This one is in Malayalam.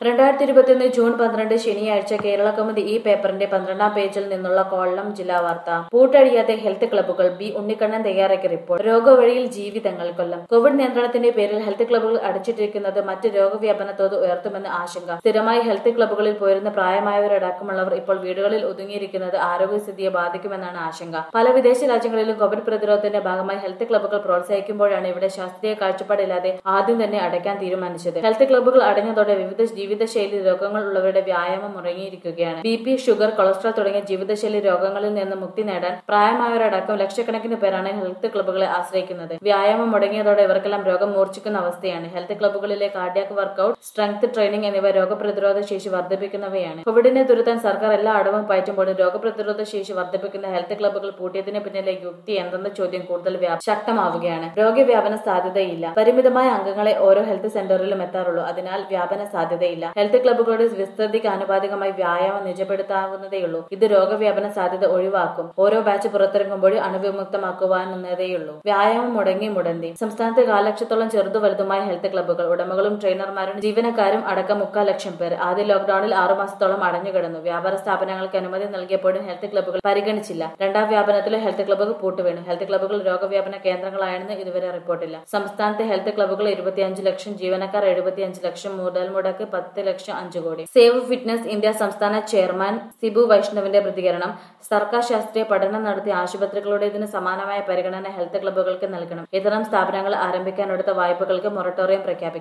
രണ്ടായിരത്തി ഇരുപത്തിയൊന്ന് ജൂൺ പന്ത്രണ്ട് ശനിയാഴ്ച കേരള കൗമുദി ഈ പേപ്പറിന്റെ പന്ത്രണ്ടാം പേജിൽ നിന്നുള്ള കോളം ജില്ലാ വാർത്ത പൂട്ടഴിയാതെ ഹെൽത്ത് ക്ലബ്ബുകൾ ബി ഉണ്ണിക്കണ്ണൻ തയ്യാറാക്കിയ റിപ്പോർട്ട് രോഗവഴിയിൽ ജീവിതങ്ങൾ കൊല്ലം കോവിഡ് നിയന്ത്രണത്തിന്റെ പേരിൽ ഹെൽത്ത് ക്ലബ്ബുകൾ അടച്ചിട്ടിരിക്കുന്നത് മറ്റ് രോഗവ്യാപന തോത് ഉയർത്തുമെന്ന് ആശങ്ക സ്ഥിരമായി ഹെൽത്ത് ക്ലബ്ബുകളിൽ പോയിരുന്ന പ്രായമായവരടക്കമുള്ളവർ ഇപ്പോൾ വീടുകളിൽ ഒതുങ്ങിയിരിക്കുന്നത് ആരോഗ്യസ്ഥിതിയെ ബാധിക്കുമെന്നാണ് ആശങ്ക പല വിദേശ രാജ്യങ്ങളിലും കോവിഡ് പ്രതിരോധത്തിന്റെ ഭാഗമായി ഹെൽത്ത് ക്ലബ്ബുകൾ പ്രോത്സാഹിക്കുമ്പോഴാണ് ഇവിടെ ശാസ്ത്രീയ കാഴ്ചപ്പാടില്ലാതെ ആദ്യം തന്നെ അടയ്ക്കാൻ തീരുമാനിച്ചത് ഹെൽത്ത് ക്ലബ്ബുകൾ അടഞ്ഞതോടെ വിവിധ ജീവിതശൈലി രോഗങ്ങൾ ഉള്ളവരുടെ വ്യായാമം മുടങ്ങിയിരിക്കുകയാണ് ബി പി ഷുഗർ കൊളസ്ട്രോൾ തുടങ്ങിയ ജീവിതശൈലി രോഗങ്ങളിൽ നിന്ന് മുക്തി നേടാൻ പ്രായമായവരടക്കം ലക്ഷക്കണക്കിന് പേരാണ് ഹെൽത്ത് ക്ലബ്ബുകളെ ആശ്രയിക്കുന്നത് വ്യായാമം മുടങ്ങിയതോടെ ഇവർക്കെല്ലാം രോഗം മൂർച്ഛിക്കുന്ന അവസ്ഥയാണ് ഹെൽത്ത് ക്ലബ്ബുകളിലെ കാർഡിയാക് വർക്കൌട്ട് സ്ട്രെങ്ത് ട്രെയിനിങ് എന്നിവ രോഗപ്രതിരോധ ശേഷി വർദ്ധിപ്പിക്കുന്നവയാണ് കോവിഡിനെ തുരുത്താൻ സർക്കാർ എല്ലാ അടവും പയറ്റുമ്പോഴും രോഗപ്രതിരോധ ശേഷി വർദ്ധിപ്പിക്കുന്ന ഹെൽത്ത് ക്ലബ്ബുകൾ പൂട്ടിയതിന് പിന്നിലെ യുക്തി എന്തെന്ന ചോദ്യം കൂടുതൽ വ്യാപ- ശക്തമാവുകയാണ് രോഗവ്യാപന സാധ്യതയില്ല പരിമിതമായ അംഗങ്ങളെ ഓരോ ഹെൽത്ത് സെന്ററിലും എത്താറുള്ളൂ അതിനാൽ വ്യാപന സാധ്യതയില്ല ഹെൽത്ത് ക്ലബ്ബുകളുടെ വിസ്തൃതിക്ക് ആനുപാതികമായി വ്യായാമം നിജപ്പെടുത്താവുന്നതേയുള്ളൂ ഇത് രോഗവ്യാപന സാധ്യത ഒഴിവാക്കും ഓരോ ബാച്ച് പുറത്തിറങ്ങുമ്പോഴും അണുവിമുക്തമാക്കുവാനെന്നതേയുള്ളൂ വ്യായാമം മുടങ്ങി മുടന്തി സംസ്ഥാനത്ത് കാലക്ഷത്തോളം ചെറുതു വലുതുമായ ഹെൽത്ത് ക്ലബ്ബുകൾ ഉടമകളും ട്രെയിനർമാരും ജീവനക്കാരും അടക്കം മുക്കാൽ ലക്ഷം പേർ ആദ്യ ലോക്ഡൌണിൽ ആറുമാസത്തോളം അടഞ്ഞുകിടന്നു വ്യാപാര സ്ഥാപനങ്ങൾക്ക് അനുമതി നൽകിയപ്പോഴും ഹെൽത്ത് ക്ലബ്ബുകൾ പരിഗണിച്ചില്ല രണ്ടാം വ്യാപനത്തിൽ ഹെൽത്ത് ക്ലബ്ബുകൾ പൂട്ടുവീണു ഹെൽത്ത് ക്ലബ്ബുകൾ രോഗവ്യാപന കേന്ദ്രങ്ങളായെന്ന് ഇതുവരെ റിപ്പോർട്ടില്ല സംസ്ഥാനത്തെ ഹെൽത്ത് ക്ലബ്ബുകൾ ഇരുപത്തിയഞ്ച് ലക്ഷം ജീവനക്കാർ എഴുപത്തിയഞ്ച് ലക്ഷം മുതൽ മുടക്ക് പത്ത് ലക്ഷം അഞ്ചു കോടി സേവ് ഫിറ്റ്നസ് ഇന്ത്യ സംസ്ഥാന ചെയർമാൻ സിബു വൈഷ്ണവിന്റെ പ്രതികരണം സർക്കാർ ശാസ്ത്രീയ പഠനം നടത്തിയ ആശുപത്രികളുടേതിന് സമാനമായ പരിഗണന ഹെൽത്ത് ക്ലബ്ബുകൾക്ക് നൽകണം ഇത്തരം സ്ഥാപനങ്ങൾ ആരംഭിക്കാനെടുത്ത വായ്പകൾക്ക് മൊറട്ടോറിയം പ്രഖ്യാപിക്കണം